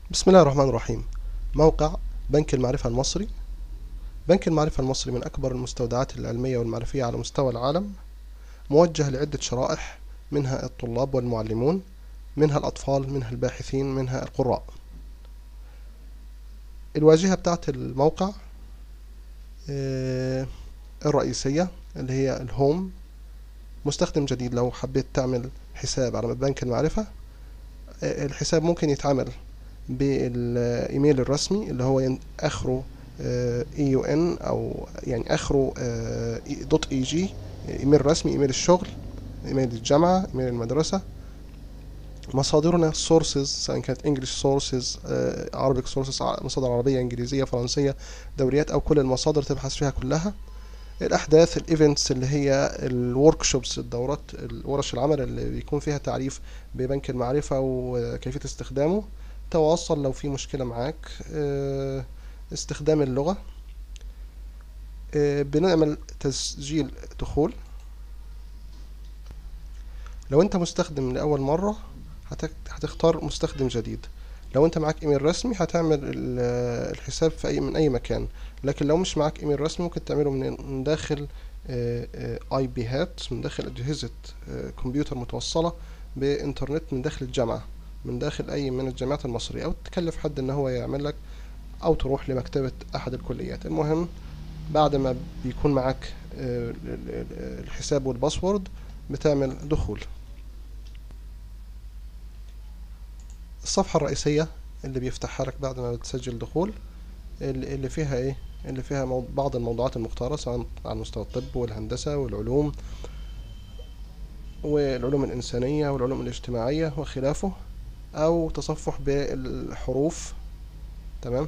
بسم الله الرحمن الرحيم موقع بنك المعرفة المصري بنك المعرفة المصري من أكبر المستودعات العلمية والمعرفية على مستوى العالم موجه لعدة شرائح منها الطلاب والمعلمون منها الأطفال منها الباحثين منها القراء الواجهة بتاعت الموقع آه، الرئيسية اللي هي الهوم مستخدم جديد لو حبيت تعمل حساب على بنك المعرفة آه، الحساب ممكن يتعمل بالايميل الرسمي اللي هو اخره اي يو ان او يعني اخره دوت اي جي ايميل رسمي ايميل الشغل ايميل الجامعه ايميل المدرسه مصادرنا سورسز سواء كانت انجلش سورسز عربيك سورسز مصادر عربيه انجليزيه فرنسيه دوريات او كل المصادر تبحث فيها كلها الاحداث الايفنتس اللي هي الورك شوبس الدورات ورش العمل اللي بيكون فيها تعريف ببنك المعرفه وكيفيه استخدامه تواصل لو في مشكلة معاك اه استخدام اللغة اه بنعمل تسجيل دخول لو انت مستخدم لأول مرة هتختار مستخدم جديد لو انت معاك ايميل رسمي هتعمل الحساب في اي من اي مكان لكن لو مش معاك ايميل رسمي ممكن تعمله من داخل اي بي هات من داخل اجهزة كمبيوتر متوصلة بانترنت من داخل الجامعة من داخل اي من الجامعات المصرية او تكلف حد ان هو يعمل لك او تروح لمكتبة احد الكليات المهم بعد ما بيكون معاك الحساب والباسورد بتعمل دخول الصفحة الرئيسية اللي بيفتحها لك بعد ما بتسجل دخول اللي فيها ايه اللي فيها بعض الموضوعات المختارة سواء على مستوى الطب والهندسة والعلوم والعلوم الإنسانية والعلوم الاجتماعية وخلافه او تصفح بالحروف تمام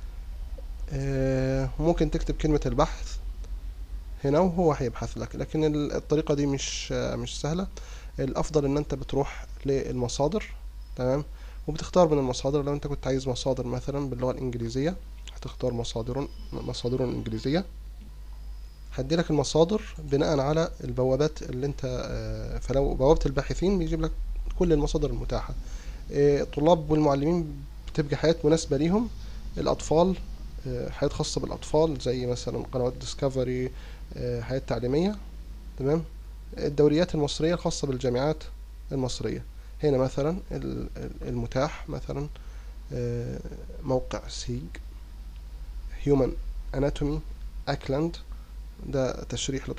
آه ممكن تكتب كلمة البحث هنا وهو هيبحث لك لكن الطريقة دي مش آه مش سهلة الافضل ان انت بتروح للمصادر تمام وبتختار من المصادر لو انت كنت عايز مصادر مثلا باللغة الانجليزية هتختار مصادر مصادر انجليزية هدي لك المصادر بناء على البوابات اللي انت آه فلو بوابة الباحثين بيجيب لك كل المصادر المتاحة الطلاب والمعلمين بتبقى حياة مناسبة ليهم الأطفال حياة خاصة بالأطفال زي مثلا قنوات ديسكفري حياة تعليمية تمام الدوريات المصرية الخاصة بالجامعات المصرية هنا مثلا المتاح مثلا موقع سيج هيومن اناتومي اكلاند ده تشريح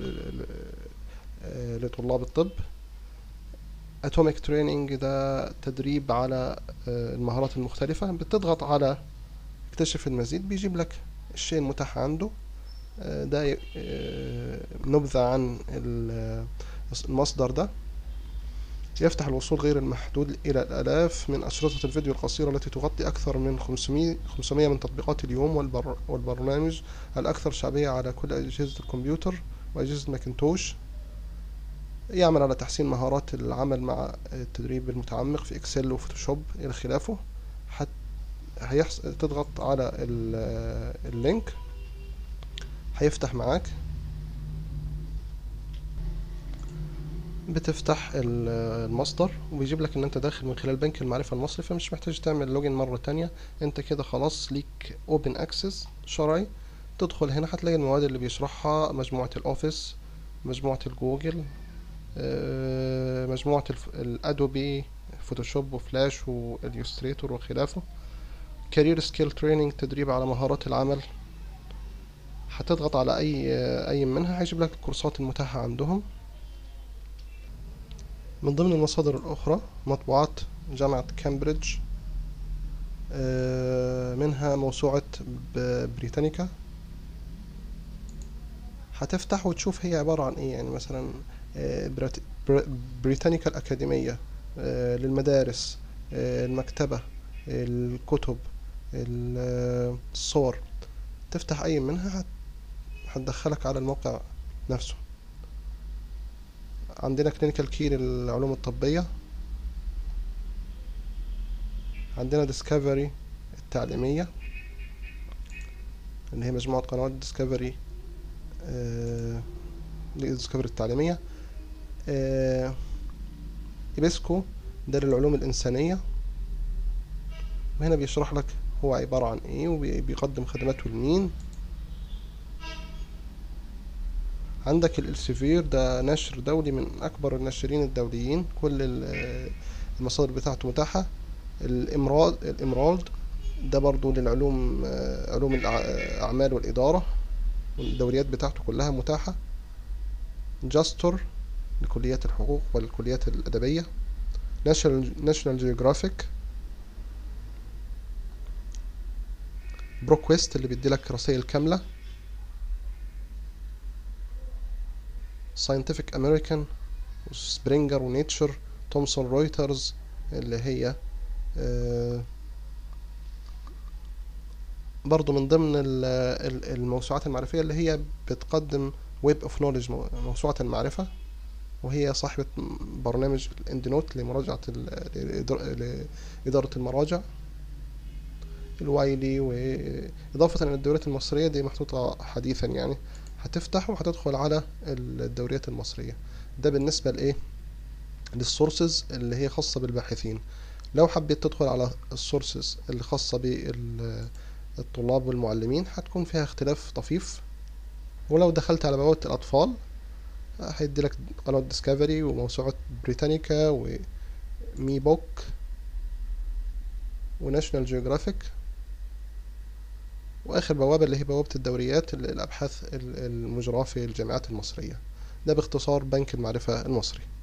لطلاب الطب اتوميك تريننج ده تدريب على المهارات المختلفة بتضغط على اكتشف المزيد بيجيب لك الشيء المتاح عنده ده نبذة عن المصدر ده يفتح الوصول غير المحدود إلى الآلاف من أشرطة الفيديو القصيرة التي تغطي أكثر من 500 500 من تطبيقات اليوم والبر والبرنامج الأكثر شعبية على كل أجهزة الكمبيوتر وأجهزة ماكنتوش يعمل على تحسين مهارات العمل مع التدريب المتعمق في اكسل وفوتوشوب الى خلافه حت هيحص... تضغط على اللينك هيفتح معاك بتفتح المصدر وبيجيب لك ان انت داخل من خلال بنك المعرفة المصري فمش محتاج تعمل لوجين مرة تانية انت كده خلاص ليك اوبن اكسس شرعي تدخل هنا هتلاقي المواد اللي بيشرحها مجموعة الاوفيس مجموعة الجوجل مجموعة الأدوبي فوتوشوب وفلاش واليوستريتور وخلافه كارير سكيل تريننج تدريب على مهارات العمل هتضغط على أي أي منها هيجيب لك الكورسات المتاحة عندهم من ضمن المصادر الأخرى مطبوعات جامعة كامبريدج منها موسوعة بريتانيكا هتفتح وتشوف هي عبارة عن ايه يعني مثلا بريتانيكا الأكاديمية للمدارس المكتبة الكتب الصور تفتح أي منها هتدخلك على الموقع نفسه عندنا كلينيكال كي للعلوم الطبية عندنا ديسكفري التعليمية اللي هي مجموعة قنوات ديسكفري ديسكفري التعليمية إيبسكو ده للعلوم الإنسانية وهنا بيشرح لك هو عبارة عن ايه وبيقدم خدماته لمين عندك الالسيفير ده نشر دولي من اكبر الناشرين الدوليين كل ال- المصادر بتاعته متاحة الامراد الامرالد ده برضو للعلوم آه، علوم الاعمال والادارة والدوريات بتاعته كلها متاحة جاستر لكليات الحقوق والكليات الأدبية ناشونال جيوغرافيك بروكويست اللي بيديلك رسائل كاملة ساينتفك امريكان وسبرينجر ونيتشر تومسون رويترز اللي هي آه، برضو من ضمن ال- ال- الموسوعات المعرفية اللي هي بتقدم ويب اوف نوليدج موسوعة المعرفة وهي صاحبة برنامج الاند نوت لمراجعة ال- لإدار- لإدارة المراجع الوايلي وإضافة إلى الدوريات المصرية دي محطوطة حديثا يعني هتفتح وهتدخل على الدوريات المصرية ده بالنسبة لإيه للسورسز اللي هي خاصة بالباحثين لو حبيت تدخل على السورسز اللي خاصة بالطلاب والمعلمين هتكون فيها اختلاف طفيف ولو دخلت على بوابة الأطفال هيديلك قناة ديسكفري وموسوعة بريتانيكا ومي بوك وناشونال جيوغرافيك وآخر بوابة اللي هي بوابة الدوريات ال- الأبحاث ال- المجراة في الجامعات المصرية ده باختصار بنك المعرفة المصري